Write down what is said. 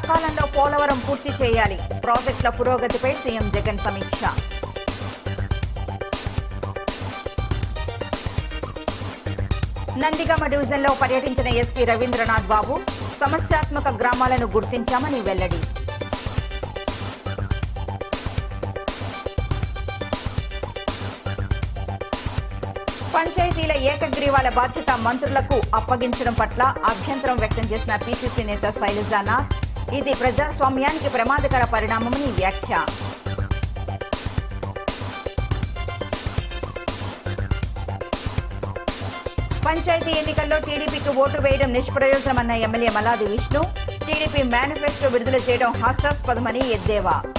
సకాలంలో పోలవరం పూర్తి చేయాలి ప్రాజెక్టుల పురోగతిపై సీఎం జగన్ సమీక్ష నందిగామ డివిజన్లో పర్యటించిన ఎస్పీ రవీంద్రనాథ్ బాబు సమస్యాత్మక గ్రామాలను గుర్తించామని వెల్లడి పంచాయతీల ఏకగ్రీవాల బాధ్యత మంత్రులకు అప్పగించడం పట్ల అభ్యంతరం వ్యక్తం చేసిన పీసీసీ నేత శైలజానాథ్ ఇది ప్రజాస్వామ్యానికి ప్రమాదకర పరిణామమని వ్యాఖ్య పంచాయతీ ఎన్నికల్లో టీడీపీకి ఓటు వేయడం నిష్ప్రయోజనమన్న MLA Malladi Vishnu TDP manifesto విడుదల చేయడం హాస్యాస్పదమని ఎద్దేవా